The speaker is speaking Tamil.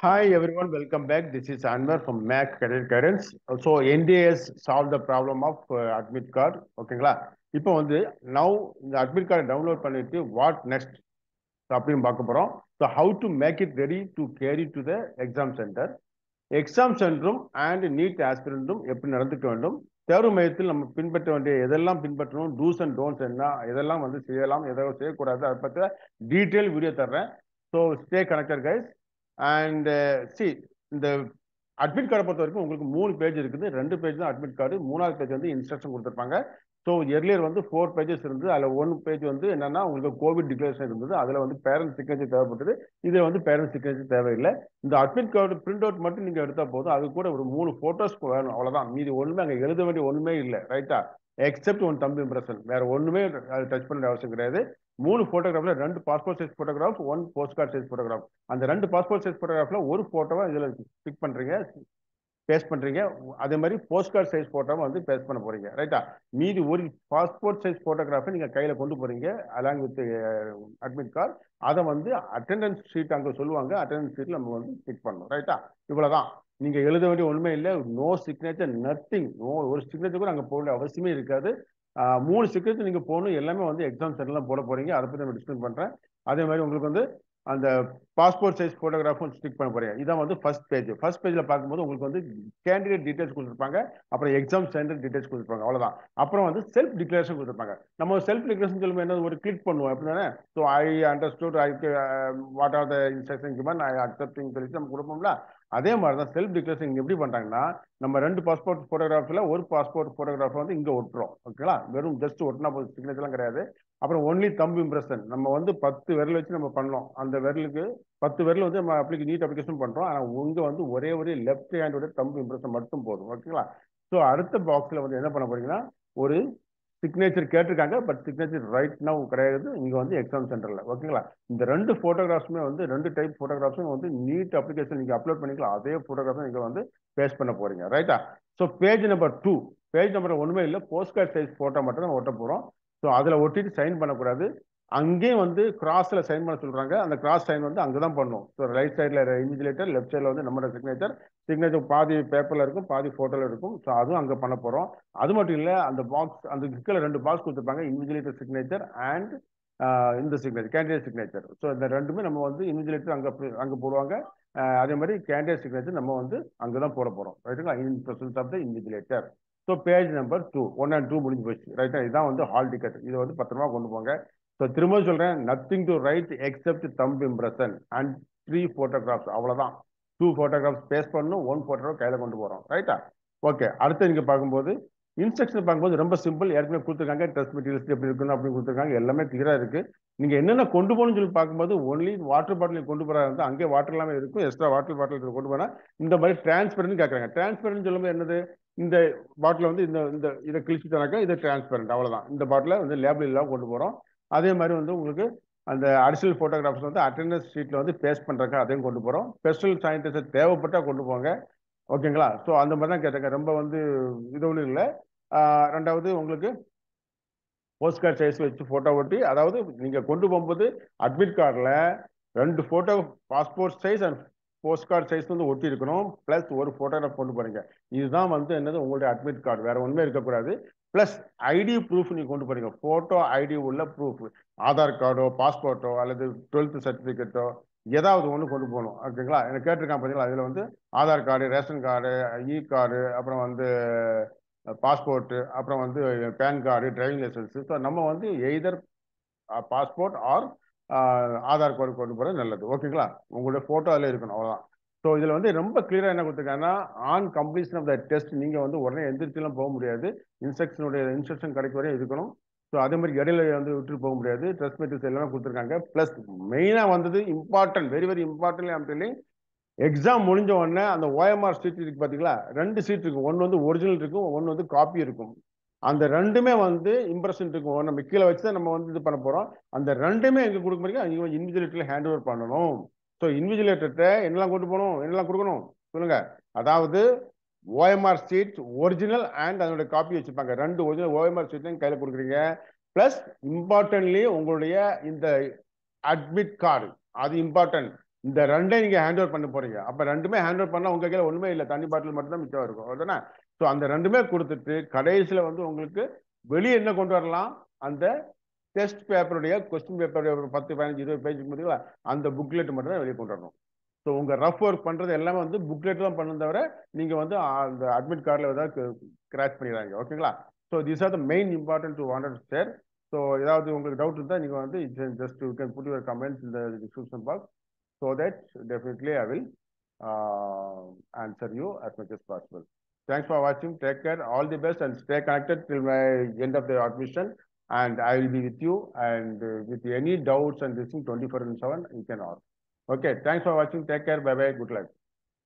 Hi everyone, welcome back. This is Anwar from Mac Career Guidance. So NDS solved the problem of uh, admit card. ஓகேங்களா இப்போ வந்து now இந்த admit card டவுன்லோட் பண்ணிட்டு what next அப்படின்னு பார்க்க போறோம் so how to make it ready to carry to the exam center exam சென்டரும் அண்ட் நீட் ஆஸ்பிரண்ட்டும் எப்படி நடந்துக்க வேண்டும் தேர்வு மையத்தில் நம்ம பின்பற்ற வேண்டிய எதெல்லாம் பின்பற்றணும் டூஸ் அண்ட் டோன்ஸ் என்ன எதெல்லாம் வந்து செய்யலாம் எதை செய்யக்கூடாது அதை பற்றி டீட்டெயில் வீடியோ தர்றேன் so stay connected guys and see இந்த அட்மிட் கார்டை பொறுத்த வரைக்கும் உங்களுக்கு மூணு பேஜ் இருக்குது ரெண்டு பேஜ் தான் அட்மிட் கார்டு மூணாவது பேஜ் வந்து இன்ஸ்ட்ரக்ஷன் கொடுத்துருப்பாங்க ஸோ எர்லியர் வந்து ஃபோர் பேஜஸ் இருந்தது அதில் ஒன் பேஜ் வந்து என்னன்னா உங்களுக்கு கோவிட் டிக்ளரேஷன் இருந்தது அதில் வந்து பேரண்ட் சிக்னேச்சர் தேவைப்பட்டது இதில் வந்து பேரண்ட் சிக்னேச்சர் தேவையில்லை இந்த அட்மிட் கார்டு பிரிண்ட் அவுட் மட்டும் நீங்கள் எடுத்தால் போதும் அது கூட ஒரு மூணு ஃபோட்டோஸ் வேணும் அவ்வளோதான் மீதி ஒன்றுமே அங்கே எழுத வேண்டிய ஒன்றுமே இல்லை ரைட்டா எக்ஸப்ட் ஒன் தம்பி இம்ப்ரெஷன் வேற ஒன்றுமே அது டச் பண்ண அவசியம் கிடையாது மூணு ஃபோட்டோகிராஃப்ல ரெண்டு passport size photograph one post card size photograph அந்த ரெண்டு பாஸ்போர்ட் சைஸ் ஃபோட்டோகிராஃப்ல ஒரு ஃபோட்டோவை இதில் பிக் பண்ணுறீங்க பேஸ்ட் பண்றீங்க அதே மாதிரி போஸ்ட் கார்டு சைஸ் போட்டோவை வந்து பேஸ்ட் பண்ண போறீங்க ரைட்டா மீதி ஒரு பாஸ்போர்ட் சைஸ் போட்டோகிராஃபை நீங்க கையில கொண்டு போறீங்க அலாங் வித் அட்மிட் கார்டு அதை வந்து அட்டெண்டன்ஸ் ஷீட் அங்க சொல்லுவாங்க அட்டெண்டன்ஸ் ஷீட்ல நம்ம வந்து பிக் பண்ணணும் ரைட்டா இவ்வளவுதான் நீங்க எழுத வேண்டிய உண்மை இல்லை நோ சிக்னேச்சர் நத்திங் நோ ஒரு சிக்னேச்சர் கூட அங்க போட அவசியமே இருக்காது மூணு சிக்னேச்சர் நீங்க போகணும் எல்லாமே வந்து எக்ஸாம் சென்டர்ல போட போறீங்க அதை பத்தி நம்ம டிஸ்கஸ் பண்றேன் அதே மாதிரி உங்களுக்கு வந்து அந்த பாஸ்போர்ட் சைஸ் ஃபோட்டோகிராஃபும் ஸ்டிக் பண்ண போறீங்க இதான் வந்து ஃபர்ஸ்ட் பேஜ் ஃபர்ஸ்ட் பேஜில் பார்க்கும்போது உங்களுக்கு வந்து கேண்டிடேட் டீடைல்ஸ் கொடுத்துருப்பாங்க அப்புறம் எக்ஸாம் சென்டர் டீடைல்ஸ் கொடுத்துருப்பாங்க அவ்வளோதான் அப்புறம் வந்து செல்ஃப் டிக்ளரேஷன் கொடுத்துருப்பாங்க நம்ம செல்ஃப் டிக்ளரேஷன் சொல்லும்போது என்ன ஒரு கிளிக் பண்ணுவோம் அப்படி தானே so I understood I what are the instruction given I accepting சொல்லிட்டு நம்ம கொடுப்போம்ல அதே மாதிரி தான் செல்ஃப் டிக்ளரேஷன் எப்படி பண்ணுறாங்கன்னா நம்ம ரெண்டு பாஸ்போர்ட் ஃபோட்டோகிராஃபில் ஒரு பாஸ்போர்ட் ஃபோட்டோகிராஃப் வந்து இங்கே ஒட்டுறோம் ஓகேங்களா வெறும் ஜஸ்ட் ஒட்டினா போதும் சிக்னேச்சர்லாம் கிடையாது அப்புறம் ஒன்லி தம்பு இம்ப்ரெஷன் நம்ம வந்து பத்து விரல் வச்சு நம்ம பண்ணோம் அந்த விரலுக்கு பத்து விரல் வந்து நம்ம அப்ளிகே நீட் அப்ளிகேஷன் பண்ணுறோம் ஆனால் உங்க வந்து ஒரே ஒரே லெஃப்ட் ஹேண்டோட தம்பு இம்ப்ரெஷன் மட்டும் போதும் ஓகேங்களா ஸோ அடுத்த பாக்ஸில் வந்து என்ன பண்ண போறீங்கன்னா ஒரு சிக்னேச்சர் கேட்டிருக்காங்க பட் சிக்னேச்சர் ரைட் நவ் கிடையாது இங்கே வந்து எக்ஸாம் சென்டரில் ஓகேங்களா இந்த ரெண்டு ஃபோட்டோகிராஃப்ஸுமே வந்து ரெண்டு டைப் ஃபோட்டோகிராஃப்ஸும் வந்து நீட் அப்ளிகேஷன் நீங்கள் அப்லோட் பண்ணிக்கலாம் அதே ஃபோட்டோகிராஃப் நீங்கள் வந்து பேஸ்ட் பண்ண போறீங்க ரைட்டா so page number two page number ஒன்றுமே இல்லை போஸ்ட் கார்டு சைஸ் ஃபோட்டோ மட்டும் நம்ம ஒட்ட போகிறோம் ஸோ அதில் ஒட்டிட்டு சைன் பண்ணக்கூடாது அங்கேயும் வந்து கிராஸில் சைன் பண்ண சொல்கிறாங்க அந்த கிராஸ் சைன் வந்து அங்கே தான் பண்ணணும் ஸோ ரைட் சைடில் இன்விஜிலேட்டர் லெஃப்ட் சைடில் வந்து நம்மளோட சிக்னேச்சர் சிக்னேச்சர் பாதி பேப்பரில் இருக்கும் பாதி ஃபோட்டோவில் இருக்கும் ஸோ அதுவும் அங்கே பண்ண போகிறோம் அது மட்டும் இல்லை அந்த பாக்ஸ் அந்த கீழே ரெண்டு பாக்ஸ் கொடுத்துருப்பாங்க இன்விஜிலேட்டர் சிக்னேச்சர் அண்ட் இந்த சிக்னேச்சர் கேண்டிடேட் சிக்னேச்சர் ஸோ இந்த ரெண்டுமே நம்ம வந்து இன்விஜிலேட்டர் அங்கே அங்கே போடுவாங்க அதே மாதிரி கேண்டிடேட் சிக்னேச்சர் நம்ம வந்து அங்கே தான் போட போகிறோம் ரைட்டுங்களா in presence of the invigilator so page number two one and two முடிஞ்சு போச்சு ரைட்டா இதான் வந்து ஹால் டிக்கெட் இதை வந்து பத்திரமா கொண்டு போங்க ஸோ திரும்ப சொல்றேன் nothing to write except thumb impression and three photographs அவ்வளோதான் டூ ஃபோட்டோகிராஃப்ஸ் பேஸ் பண்ணணும் ஒன் ஃபோட்டோகிராஃப் கையில் கொண்டு போகிறோம் ரைட்டா ஓகே அடுத்து நீங்கள் பார்க்கும்போது இன்ஸ்ட்ரக்ஷன் பார்க்கும்போது ரொம்ப சிம்பிள் ஏற்கனவே கொடுத்துருக்காங்க ட்ரெஸ் மெட்டீரியல்ஸ் எப்படி இருக்கணும் அப்படின்னு கொடுத்துருக்காங்க எல்லாமே கிளியராக இருக்கு நீங்கள் என்னென்ன கொண்டு போகணும்னு சொல்லி பார்க்கும்போது ஒன்லி வாட்டர் பாட்டில் கொண்டு போகிறா இருந்தால் அங்கே வாட்டர் எல்லாமே இருக்கும் எக்ஸ்ட்ரா வாட்டர் பாட்டில் கொண்டு போனால் இந்த மாதிரி டிரான்ஸ்பரண்ட் கேட்குறாங்க டிரான்ஸ்பரண்ட் சொல்லும்போது என்னது இந்த பாட்டில் வந்து இந்த இந்த இதை கிழிச்சுட்டானாக்கா இது டிரான்ஸ்பரண்ட் அவ்வளோதான் இந்த பாட்டில் வந்து லேபிள் இல்லாமல் கொண்டு போகிறோம் அதே மாதிரி வந்து உங்களுக்கு அந்த அடிஷனல் ஃபோட்டோகிராஃப்ஸ் வந்து அட்டண்டன்ஸ் ஷீட்டில் வந்து பேஸ்ட் பண்ணுறக்கா அதையும் கொண்டு போகிறோம் ஸ்பெஷல் சானிடைசர் தேவைப்பட்டால் கொண்டு போங்க ஓகேங்களா ஸோ அந்த மாதிரி தான் கேட்டாங்க ரொம்ப வந்து இது ஒன்றும் இல்லை ரெண்டாவது உங்களுக்கு போஸ்ட் கார்டு சைஸ் வச்சு ஃபோட்டோ ஒட்டி அதாவது நீங்கள் கொண்டு போகும்போது அட்மிட் கார்டில் ரெண்டு photo passport size and post card size வந்து ஒட்டி இருக்கணும் ப்ளஸ் ஒரு ஃபோட்டோகிராஃப் கொண்டு போறீங்க இதுதான் வந்து என்னது உங்களுடைய அட்மிட் கார்டு வேற ஒன்றுமே இருக்கக்கூடாது ப்ளஸ் ஐடி ப்ரூஃப் நீங்கள் கொண்டு போறீங்க ஃபோட்டோ ஐடி உள்ள ப்ரூஃப் ஆதார் கார்டோ பாஸ்போர்ட்டோ அல்லது டுவெல்த் சர்டிஃபிகேட்டோ ஏதாவது ஒன்று கொண்டு போகணும் ஓகேங்களா எனக்கு கேட்டிருக்கான் பார்த்தீங்களா அதில் வந்து Aadhaar card ration card e card அப்புறம் வந்து பாஸ்போர்ட்டு அப்புறம் வந்து PAN card driving licence so நம்ம வந்து either passport or Aadhaar card கொண்டு போகிறது நல்லது ஓகேங்களா உங்களுடைய ஃபோட்டோ அதில் இருக்கணும் அவ்வளோதான் ஸோ இதில் வந்து ரொம்ப கிளியராக என்ன கொடுத்துருக்காங்கன்னா on completion of the test நீங்கள் வந்து உடனே எந்திரிச்சுலாம் போக முடியாது இன்ஸ்ட்ரக்ஷனுடைய இன்ஸ்ட்ரக்ஷன் கிடைக்க வரையும் இருக்கணும் ஸோ அதே மாதிரி இடையில வந்து விட்டு போக முடியாது ட்ரெஸ் மெட்டீரியல்ஸ் எல்லாமே கொடுத்துருக்காங்க ப்ளஸ் மெயினாக வந்தது இம்பார்ட்டன்ட் வெரி வெரி இம்பார்ட்டன்ட் அப்படின்னு எக்ஸாம் முடிஞ்ச உடனே அந்த ஓஎம்ஆர் சீட் இருக்கு பார்த்தீங்களா ரெண்டு சீட் இருக்கும் ஒன்று வந்து ஒரிஜினல் இருக்கும் ஒன்று வந்து காப்பி இருக்கும் அந்த ரெண்டுமே வந்து இம்ப்ரெஷன் இருக்கும் நம்ம கீழே வச்சு தான் நம்ம வந்து இது பண்ண போகிறோம் அந்த ரெண்டுமே எங்கே கொடுக்க முடியும் அங்கே இன்விஜிலேட்டரில் ஹேண்ட் ஓவர் பண்ணணும் ஸோ இன்விஜிலேட்டர்கிட்ட என்னெல்லாம் கொண்டு போகணும் என்னெல்லாம் கொடுக்கணும் சொல்லுங்க அதாவது ஓஎம்ஆர் சீட் ஒரிஜினல் அண்ட் அதனுடைய காப்பி வச்சுப்பாங்க ரெண்டு ஒரிஜினல் ஓஎம்ஆர் சீட்லையும் கையில் கொடுக்குறீங்க ப்ளஸ் இம்பார்ட்டன்ட்லி உங்களுடைய இந்த அட்மிட் கார்டு அது இம்பார்ட்டன்ட் இந்த ரெண்டே நீங்க ஹேண்ட் ஓவர் பண்ண போறீங்க அப்ப ரெண்டுமே ஹேண்ட் ஓவர் பண்ணா உங்க கையில ஒண்ணுமே இல்லை தண்ணி பாட்டில் மட்டும் தான் மிச்சம் இருக்கும் அதுதானே ஸோ அந்த ரெண்டுமே கொடுத்துட்டு கடைசியில வந்து உங்களுக்கு வெளியே என்ன கொண்டு வரலாம் அந்த டெஸ்ட் பேப்பருடைய கொஸ்டின் பேப்பருடைய ஒரு பத்து பதினஞ்சு இருபது பேஜுக்கு முடியுங்களா அந்த புக்லெட் மட்டும் தான் வெளியே கொண்டு வரணும் ஸோ உங்க ரஃப் ஒர்க் பண்றது எல்லாமே வந்து புக்லெட் தான் பண்ண தவிர நீங்க வந்து அந்த அட்மிட் கார்டில் ஏதாவது கிராச் பண்ணிடுறாங்க ஓகேங்களா so this are the main important to wanted share so ஏதாவது உங்களுக்கு டவுட் இருந்தால் நீங்கள் வந்து just you can put your comments இந்த description box so that definitely I will answer you as much as possible. Thanks for watching. Take care. All the best and stay connected till my end of the admission. And I will be with you. And uh, with any doubts and this thing, 24 and 7, you can ask. Okay. Thanks for watching. Take care. Bye bye. Good luck.